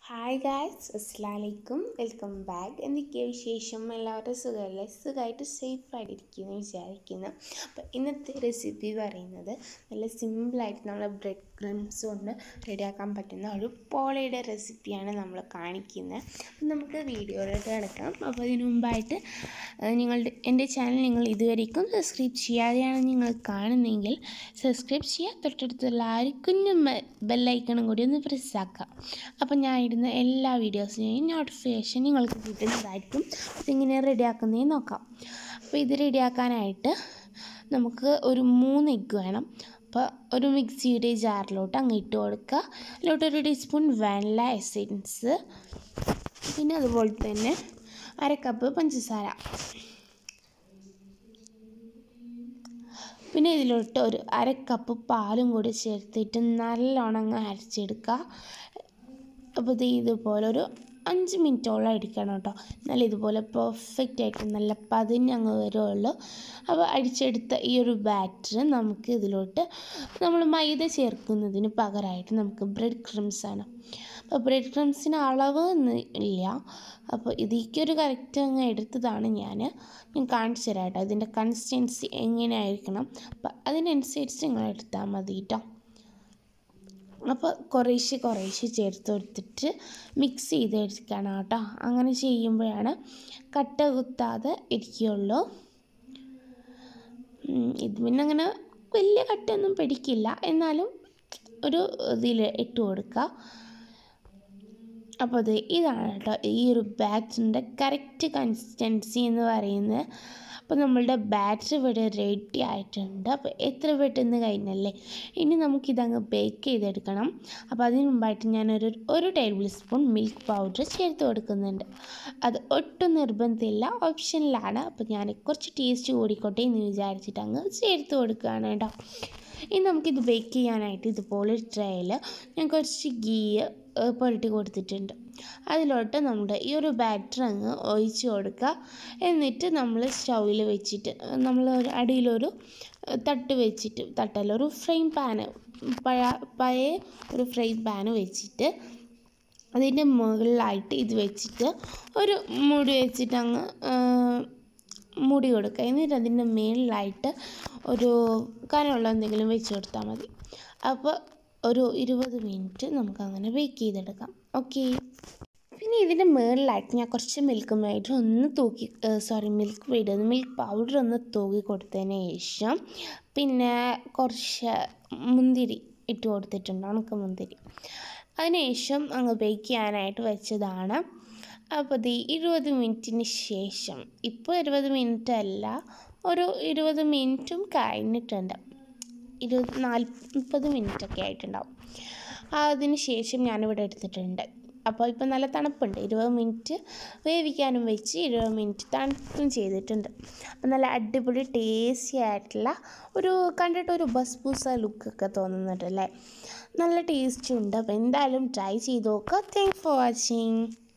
hi guys അസ്സാം വലൈക്കും welcome back എന്തൊക്കെയാണ് വിശേഷം എല്ലാവരും സുഖമല്ലേ സുഖമായിട്ട് സേഫായിട്ടിരിക്കുന്നു വിചാരിക്കുന്നു അപ്പോൾ ഇന്നത്തെ റെസിപ്പി പറയുന്നത് നല്ല സിമ്പിളായിട്ട് നമ്മൾ ബ്രെഡ് ക്രംസ് കൊണ്ട് റെഡിയാക്കാൻ പറ്റുന്ന ഒരു പോളയുടെ റെസിപ്പിയാണ് നമ്മൾ കാണിക്കുന്നത് അപ്പം നമുക്ക് വീഡിയോയിലോട്ട് കിടക്കാം അപ്പോൾ അതിന് മുമ്പായിട്ട് ഏഹ്, നിങ്ങളുടെ എൻ്റെ ചാനൽ നിങ്ങൾ ഇതുവരേക്കും സബ്സ്ക്രൈബ് ചെയ്യാതെയാണ് നിങ്ങൾ കാണുന്നതെങ്കിൽ സബ്സ്ക്രൈബ് ചെയ്യുക തൊട്ടടുത്തുള്ള ആ ഒരു കുഞ്ഞു ബെല്ലൈക്കണും കൂടി ഒന്ന് പ്രസ്സാക്കാം അപ്പോൾ ഞാൻ ഇടുന്ന എല്ലാ വീഡിയോസിനെയും നോട്ടിഫിക്കേഷൻ നിങ്ങൾക്ക് കിട്ടുന്നതായിരിക്കും ഇതിങ്ങനെ റെഡിയാക്കുന്നതേ നോക്കാം അപ്പോൾ ഇത് റെഡിയാക്കാനായിട്ട് നമുക്ക് ഒരു മൂന്ന് എഗ്ഗ് വേണം അപ്പോൾ ഒരു മിക്സിയുടെ ജാറിലോട്ട് അങ്ങ് ഇട്ട് കൊടുക്കുക അതിലോട്ട് ഒരു ടീസ്പൂൺ വാനില എസെൻസ് പിന്നെ അതുപോലെ തന്നെ അര കപ്പ് പഞ്ചസാര പിന്നെ ഇതിലോട്ട് ഒരു അര കപ്പ് പാലും കൂടി ചേർത്തിട്ട് നല്ലോണം അങ്ങ് അരച്ചെടുക്കുക അപ്പോൾ ഇത് ഇതുപോലെ ഒരു അഞ്ച് മിനിറ്റോളം അടിക്കണം കേട്ടോ എന്നാലും ഇതുപോലെ പെർഫെക്റ്റ് ആയിട്ട് നല്ല പതിഞ്ഞങ്ങ് വരുള്ളൂ അപ്പോൾ അടിച്ചെടുത്ത ഈ ഒരു ബാറ്റർ നമുക്ക് ഇതിലോട്ട് നമ്മൾ മൈദ ചേർക്കുന്നതിന് പകരമായിട്ട് നമുക്ക് ബ്രെഡ് ക്രംസ് ആണ് അപ്പോൾ ബ്രെഡ് ക്രംസിന് അളവ് ഒന്നും ഇല്ല അപ്പോൾ ഇതിലേക്കൊരു കറക്റ്റ് അങ്ങ് എടുത്തതാണ് ഞാൻ ഞാൻ കാണിച്ചു തരാം കേട്ടോ ഇതിൻ്റെ കൺസിസ്റ്റൻസി എങ്ങനെയായിരിക്കണം അപ്പം അതിനനുസരിച്ച് നിങ്ങൾ എടുത്താൽ മതി കേട്ടോ അപ്പോൾ കുറേശ്ശെ കുറേശ്ശെ ചേർത്ത് കൊടുത്തിട്ട് മിക്സ് ചെയ്തെടുക്കണം കേട്ടോ അങ്ങനെ ചെയ്യുമ്പോഴാണ് കട്ട കുത്താതെ ഇരിക്കുകയുള്ളൂ ഉം, ഇത് പിന്നെ അങ്ങനെ വലിയ കട്ടയൊന്നും പിടിക്കില്ല എന്നാലും ഒരു ഇതിൽ ഇട്ട് കൊടുക്കുക അപ്പോൾ അത് ഇതാണ് കേട്ടോ ഈ ഒരു ബാറ്ററിൻ്റെ കറക്റ്റ് കൺസിസ്റ്റൻസി എന്ന് പറയുന്നത് അപ്പോൾ നമ്മളുടെ ബാറ്ററി ഇവിടെ റെഡി ആയിട്ടുണ്ട് അപ്പോൾ എത്ര പെട്ടെന്ന് കഴിഞ്ഞല്ലേ ഇനി നമുക്കിതങ്ങ് ബേക്ക് ചെയ്തെടുക്കണം അപ്പോൾ അതിന് മുമ്പായിട്ട് ഞാനൊരു ഒരു ടേബിൾ സ്പൂൺ മിൽക്ക് പൗഡർ ചേർത്ത് കൊടുക്കുന്നുണ്ട് അത് ഒട്ടും നിർബന്ധമില്ല ഓപ്ഷനിലാണ് അപ്പോൾ ഞാൻ കുറച്ച് ടേസ്റ്റ് കൂടിക്കോട്ടെ എന്ന് വിചാരിച്ചിട്ട് അങ്ങ് ചേർത്ത് കൊടുക്കുകയാണ് കേട്ടോ ഇനി നമുക്കിത് ബേക്ക് ചെയ്യാനായിട്ട് ഇതുപോലെ ഒരു ട്രേയിൽ ഞാൻ കുറച്ച് ഗീ ഏഹ്, പുരട്ടി കൊടുത്തിട്ടുണ്ട് അതിലോട്ട് നമ്മുടെ ഈ ഒരു ബാറ്റർ അങ്ങ് ഒഴിച്ച് കൊടുക്കുക എന്നിട്ട് നമ്മൾ സ്റ്റൗവിൽ വെച്ചിട്ട് നമ്മൾ ഒരു അടിയിലൊരു ഏഹ്, തട്ട് വെച്ചിട്ട് തട്ടല്ല ഒരു ഫ്രെയിം പാന് പഴ പഴയ ഒരു ഫ്രെയിം പാന് വെച്ചിട്ട് അതിൻ്റെ മുകളിലായിട്ട് ഇത് വെച്ചിട്ട് ഒരു മുടി വെച്ചിട്ട് അങ്ങ് മുടി കൊടുക്കുക എന്നിട്ട് അതിൻ്റെ മേളിലായിട്ട് ഒരു കനമുള്ള എന്തെങ്കിലും വെച്ച് കൊടുത്താൽ മതി അപ്പോൾ ഒരു ഇരുപത് മിനിറ്റ് നമുക്ക് അങ്ങനെ ബേക്ക് ചെയ്തെടുക്കാം ഓക്കെ പിന്നെ ഇതിൻ്റെ മുകളിലായിട്ട് ഞാൻ കുറച്ച് മിൽക്ക് മെയ്ഡ് ഒന്ന് തൂക്കി sorry milkmaid milk powder ഒന്ന് തൂക്കി കൊടുത്തതിന് ശേഷം പിന്നെ കുറച്ച് മുന്തിരി ഇട്ട് കൊടുത്തിട്ടുണ്ട് ഉണക്ക മുന്തിരി അതിനുശേഷം അങ്ങ് ബേക്ക് ചെയ്യാനായിട്ട് വെച്ചതാണ് അപ്പോൾ ഇത് ഇരുപത് മിനിറ്റിന് ശേഷം ഇപ്പോൾ ഇരുപത് മിനിറ്റ് അല്ല ഒരു ഇരുപത് മിനിറ്റും കഴിഞ്ഞിട്ടുണ്ട് ഇരുപത് നാൽപ്പത് മിനിറ്റൊക്കെ ആയിട്ടുണ്ടാവും അതിന് ശേഷം ഞാനിവിടെ എടുത്തിട്ടുണ്ട് അപ്പോൾ ഇപ്പോൾ നല്ല തണുപ്പുണ്ട് ഇരുപത് മിനിറ്റ് വേവിക്കാനും വെച്ച് ഇരുപത് മിനിറ്റ് തണുപ്പും ചെയ്തിട്ടുണ്ട് അപ്പോൾ നല്ല അടിപൊളി ടേസ്റ്റി ആയിട്ടുള്ള ഒരു കണ്ടിട്ട് ഒരു ബസ്ബൂസ ലുക്കൊക്കെ തോന്നുന്നുണ്ട് അല്ലേ നല്ല ടേസ്റ്റും ഉണ്ട് അപ്പോൾ എന്തായാലും ട്രൈ ചെയ്ത് നോക്കുക താങ്ക് ഫോർ വാച്ചിങ്